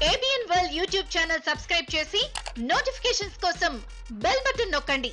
ABN world YouTube channel subscribe చేసి notifications కోసం bell button నొక్కండి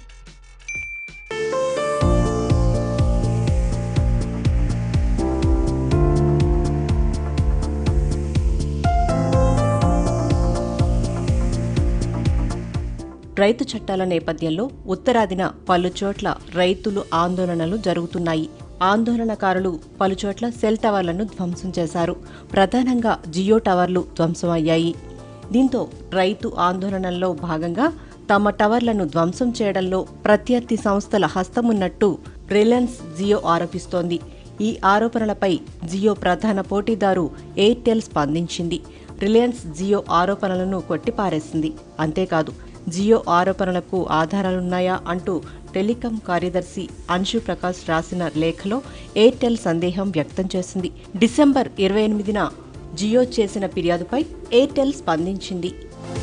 రైతు చట్టాల నేపథ్యంలో ఉత్తరాదిన పలుచోట్ల రైతులు ఆందోళనలు జరుగుతున్నాయి ఆందోళనకారులు పలుచోట్ల సెల్ టవర్లను ధ్వంసం చేశారు ప్రధానంగా జియో టవర్లు ధ్వంసమయ్యాయి దీంతో రైతు ఆందోళనల్లో భాగంగా తమ టవర్లను ధ్వంసం చేయడంలో ప్రత్యర్థి సంస్థల హస్తమున్నట్టు రిలయన్స్ జియో ఆరోపిస్తోంది ఈ ఆరోపణలపై జియో ప్రధాన పోటీదారు ఎయిర్టెల్ స్పందించింది రిలయన్స్ జియో ఆరోపణలను కొట్టిపారేసింది అంతేకాదు జియో ఆరోపణలకు ఆధారాలున్నాయా అంటూ టెలికాం కార్యదర్శి అంశు ప్రకాష్ రాసిన లేఖలో ఎయిర్టెల్ సందేహం వ్యక్తం చేసింది డిసెంబర్ ఇరవై ఎనిమిదిన జియో చేసిన ఫిర్యాదుపై ఎయిర్టెల్ స్పందించింది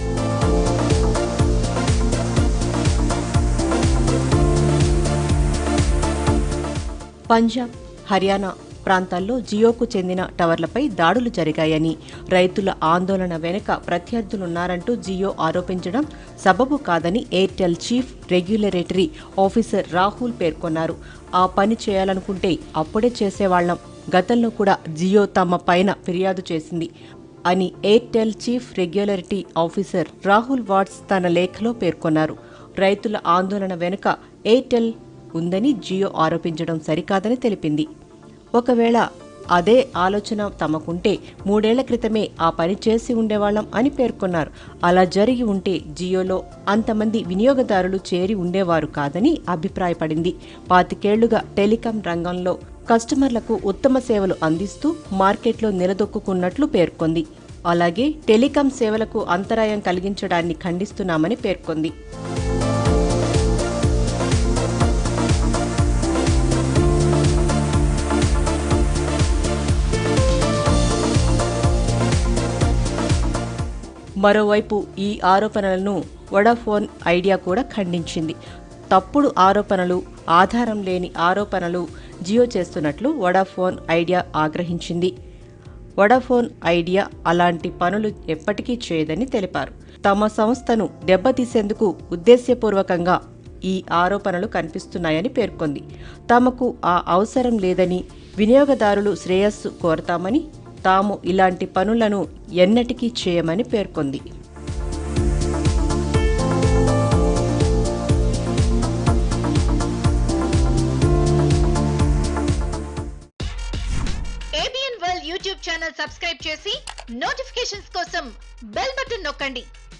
పంజాబ్ హర్యానా ప్రాంతాల్లో జియోకు చెందిన టవర్లపై దాడులు జరిగాయని రైతుల ఆందోళన వెనుక ప్రత్యర్థులున్నారంటూ జియో ఆరోపించడం సబబు కాదని Airtel chief regulatory officer Rahul పేర్కొన్నారు ఆ పని చేయాలనుకుంటే అప్పుడే చేసేవాళ్లం గతంలో కూడా జియో తమ పైన ఫిర్యాదు చేసింది అని Airtel chief regulatory officer Rahul Vatts తన లేఖలో పేర్కొన్నారు రైతుల ఆందోళన వెనుక ఎయిర్టెల్ ఉందని జియో ఆరోపించడం సరికాదని తెలిపింది ఒకవేళ అదే ఆలోచన తమకుంటే మూడేళ్ల క్రితమే ఆ పని చేసి ఉండేవాళ్లం అని పేర్కొన్నారు అలా జరిగి ఉంటే జియోలో అంతమంది వినియోగదారులు చేరి ఉండేవారు కాదని అభిప్రాయపడింది పాతికేళ్లుగా టెలికాం రంగంలో కస్టమర్లకు ఉత్తమ సేవలు అందిస్తూ మార్కెట్లో నిలదొక్కున్నట్లు పేర్కొంది అలాగే టెలికాం సేవలకు అంతరాయం కలిగించడాన్ని ఖండిస్తున్నామని పేర్కొంది మరోవైపు ఈ ఆరోపణలను వడాఫోన్ ఐడియా కూడా ఖండించింది తప్పుడు ఆరోపణలు ఆధారం లేని ఆరోపణలు జియో చేస్తున్నట్లు వడాఫోన్ ఐడియా ఆగ్రహించింది వడాఫోన్ ఐడియా అలాంటి పనులు ఎప్పటికీ చేయదని తెలిపారు తమ సంస్థను దెబ్బతీసేందుకు ఉద్దేశ్యపూర్వకంగా ఈ ఆరోపణలు కనిపిస్తున్నాయని పేర్కొంది తమకు ఆ అవసరం లేదని వినియోగదారులు శ్రేయస్సు కోరతామని తాము ఇలాంటి పనులను ఎన్నటికీ చేయమని పేర్కొంది ABN world YouTube channel subscribe చేసి నోటిఫికేషన్స్ కోసం బెల్ బటన్ నొక్కండి